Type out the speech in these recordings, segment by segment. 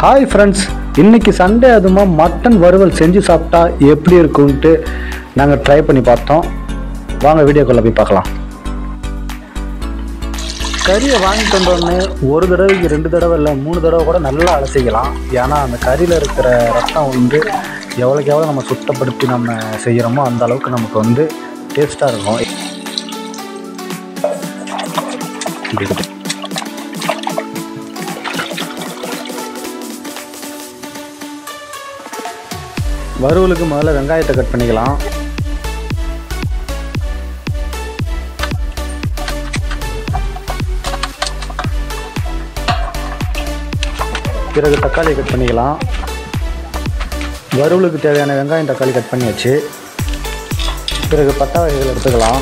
Hi friends இன்னைக்கு Sunday அதுமா mutton வறுவல் செஞ்சு சாப்பிட்டா எப்படி இருக்கும்ன்ட்டு நாங்கள் ட்ரை பண்ணி பார்த்தோம் வாங்க வீடியோக்குள்ளே போய் பார்க்கலாம் கறியை வாங்கிட்டு வந்தோடனே ஒரு தடவைக்கு ரெண்டு தடவை இல்லை மூணு தடவை கூட நல்லா அலசிக்கலாம் ஏன்னா அந்த கறியில் இருக்கிற ரத்தம் வந்து எவ்வளோக்கு எவ்வளோ நம்ம சுத்தப்படுத்தி நம்ம செய்கிறோமோ அந்த அளவுக்கு நமக்கு வந்து டேஸ்ட்டாக இருக்கும் இப்படி இருக்கு. வறுவலுக்கு முதல்ல வெங்காயத்தை கட் பண்ணிக்கலாம் பிறகு தக்காளி கட் பண்ணிக்கலாம் வறுவலுக்கு தேவையான வெங்காயம் தக்காளி கட் பண்ணியாச்சு பிறகு பட்டை வகைகள் எடுத்துக்கலாம்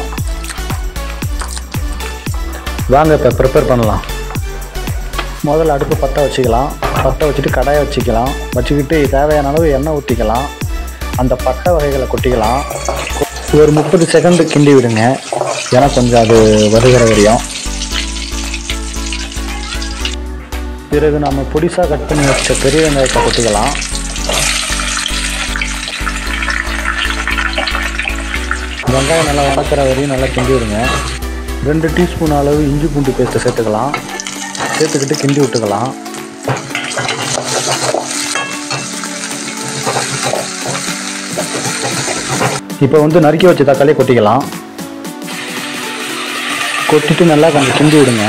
வாங்க இப்போ ப்ரிப்பேர் பண்ணலாம் முதல்ல அடுப்பு பற்ற வச்சுக்கலாம் பற்ற வச்சுட்டு கடாயை வச்சுக்கலாம் வச்சுக்கிட்டு தேவையான அளவு எண்ணெய் ஊற்றிக்கலாம் அந்த பட்டை வகைகளை கொட்டிக்கலாம் ஒரு முப்பது செகண்டு கிண்டி விடுங்க ஏன்னா கொஞ்சம் அது வருகிற வரையும் பிறகு நம்ம பொடிசாக கட் பண்ணி வச்ச பெரிய வெங்காயத்தை கொட்டிக்கலாம் வெங்காயம் நல்லா வதக்கிற வரையும் நல்லா கிண்டி விடுங்க ரெண்டு டீஸ்பூன் அளவு இஞ்சி பூண்டு பேஸ்ட்டை சேர்த்துக்கலாம் சேர்த்துக்கிட்டு கிண்டி விட்டுக்கலாம் இப்போ வந்து நறுக்கி வச்ச தக்காளியை கொட்டிக்கலாம் கொட்டிட்டு நல்லா கொஞ்சம் கிண்டி விடுங்க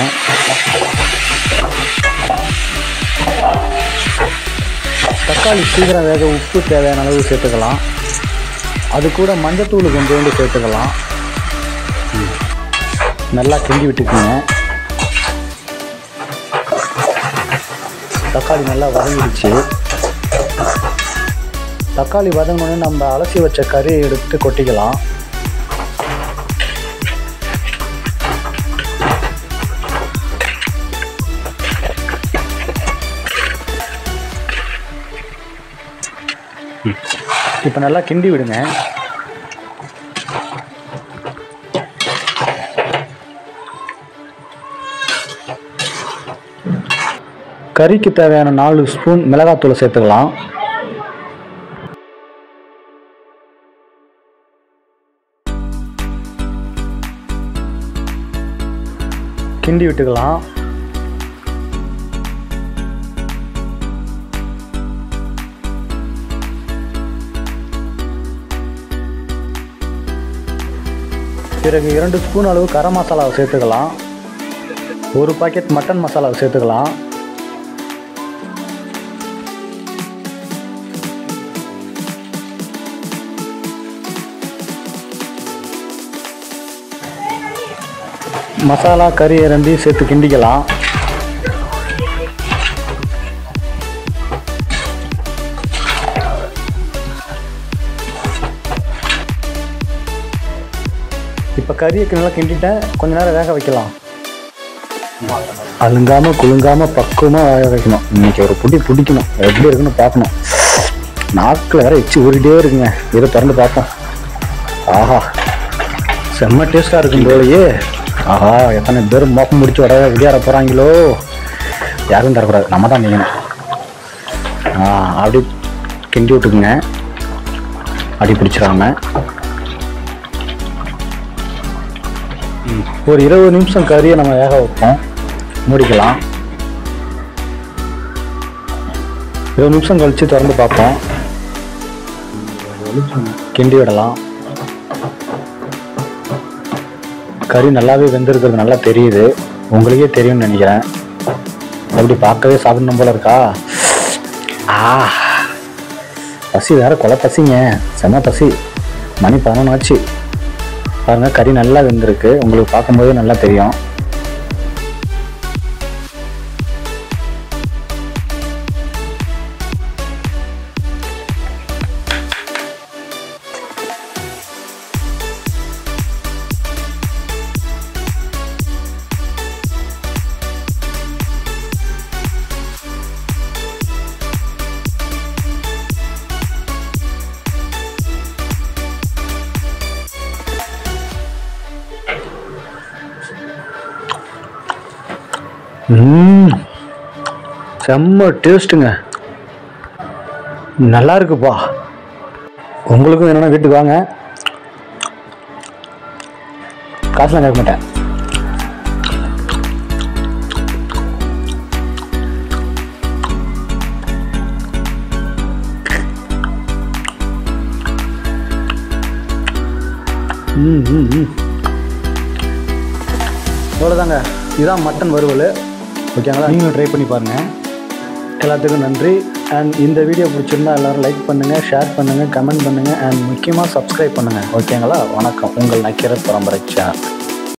தக்காளி சீக்கிரம் வேக உப்பு தேவையான அளவு சேர்த்துக்கலாம் அது கூட மஞ்சத்தூள் கொஞ்சோண்டு சேர்த்துக்கலாம் ம். நல்லா கிண்டி விட்டுக்குங்க தக்காளி நல்லா வதங்கிடுச்சு தக்காளி வதங்கினோடனே நம்ம அலசி வச்ச கறியை எடுத்து கொட்டிக்கலாம் இப்போ நல்லா கிண்டி விடுங்க கறிக்கு தேவையான நாலு ஸ்பூன் மிளகாத்தூளை சேர்த்துக்கலாம் கிண்டி விட்டுக்கலாம் பிறகு இரண்டு ஸ்பூன் அளவு கரம் மசாலாவை சேர்த்துக்கலாம் ஒரு பாக்கெட் மட்டன் மசாலாவை சேர்த்துக்கலாம் மசாலா கறி ரெண்டையும் சேர்த்து கிண்டிக்கலாம் இப்போ கறியை நல்லா கிண்டிட்டேன் கொஞ்ச நேரம் வேக வைக்கலாம் அழுங்காம குலுங்காம பக்குவமாக வேக வைக்கணும் இன்னைக்கு ஒரு புடி பிடிக்கணும் எப்படி இருக்குன்னு பார்க்கணும் நாக்கில் வேற எச்சு ஊறிட்டே இருக்குங்க இதை திறந்து பார்ப்போம் ஆஹா செம்ம டேஸ்ட்டாக இருக்கும் போலயே ஆஹா எத்தனை பேர் மோப்பம் முடிச்சு வர விளையாட போகிறாங்களோ யாரும் தரக்கூடாது நம்ம தான் செய்யணும் ஆ அப்படி கிண்டி விட்டுக்குங்க அடி பிடிச்சிடாம ம், ஒரு இருபது நிமிஷம் கறியை நம்ம வேக வைப்போம் மூடிக்கலாம் இருபது நிமிஷம் கழித்து திறந்து பார்ப்போம் கிண்டி விடலாம் கறி நல்லாவே வெந்திருக்கிறது நல்லா தெரியுது உங்களுக்கே தெரியும்னு நினைக்கிறேன் அப்படி பார்க்கவே சாப்பிடணும் போல இருக்கா ஆ பசி வேற கொலை பசிங்க செம பசி மணி பதினொன்று ஆச்சு பாருங்க கறி நல்லா வெந்திருக்கு உங்களுக்கு பார்க்கும்போதே நல்லா தெரியும் ம் செம்ம டேஸ்ட்டுங்க நல்லா இருக்குப்பா உங்களுக்கும் வேணும்னா வீட்டுக்கு வாங்க காசுலாம் கேட்க மாட்டேன் ம் ம் ம் அவ்வளோதாங்க இதுதான் மட்டன் வறுவல் ஓகேங்களா நீங்களும் ட்ரை பண்ணி பாருங்கள் எல்லாத்துக்கும் நன்றி அண்ட் இந்த வீடியோ பிடிச்சிருந்தா எல்லோரும் லைக் பண்ணுங்கள் ஷேர் பண்ணுங்கள் கமெண்ட் பண்ணுங்கள் அண்ட் முக்கியமாக சப்ஸ்கிரைப் பண்ணுங்கள் ஓகேங்களா வணக்கம் உங்கள் நக்கீரத் பரம்பரை சேனல்